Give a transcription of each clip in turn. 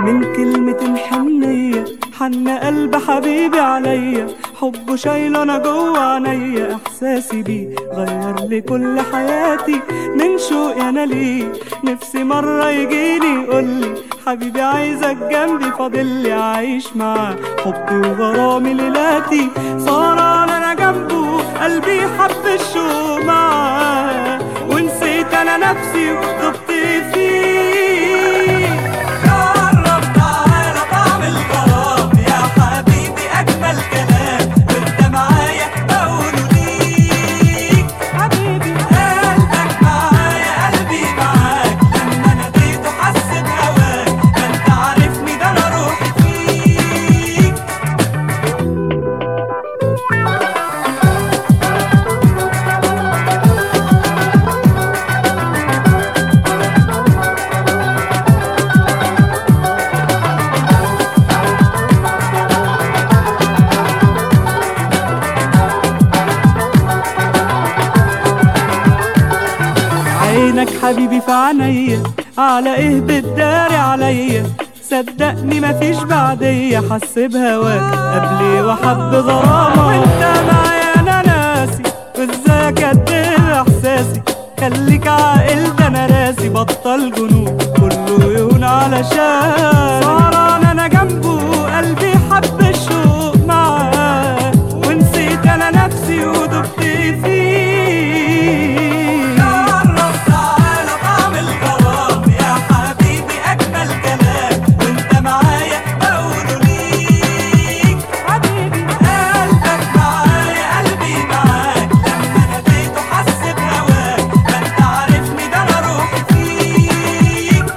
من كلمة حنية حن قلب حبيبي عليا حبه شايله انا جوه عينيا احساسي بيه غير لي كل حياتي من شوقي انا ليه نفسي مرة يجيني يقولي حبيبي عايزك جنبي فاضلي عايش معاه حبي وغرامي ليلاتي صار انا جنبه قلبي حب الشوق معاه ونسيت انا نفسي وضبط فيه جرب تعالى طعم الغرام يا حبيبي اجمل كلام وانت معايا بقوله ليك حبيبي قلبك معايا قلبي معاك لما ناديته حس بهواك ما انت عارفني ده انا روحي فيك عينك حبيبي في عينيا على ايه بتداري عليا صدقني مفيش بعدية حس بهواك قبلي وحب غرامة وانت معايا انا ناسي وازاي اكدب احساسي خليك عاقل ده انا راسي بطل جنون كله يهون علشان سهران انا جنبه قلبي حب الشوق معاه ونسيت انا نفسي ودبت فيه جرب تعالى طعم الغرام يا حبيبي اجمل كلام وانت معايا بقوله ليك حبيبي قلبك معايا قلبي معاك لما ناديته حس بهواك ما انت عارفني ده انا روحي فيك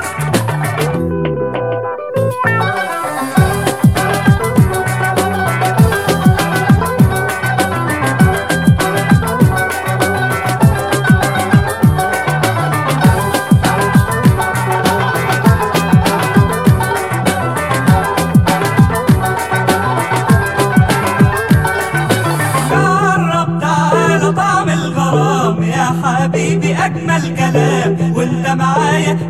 جرب تعالى طعم الغرام يا حبيبي اجمل كلام وانت معايا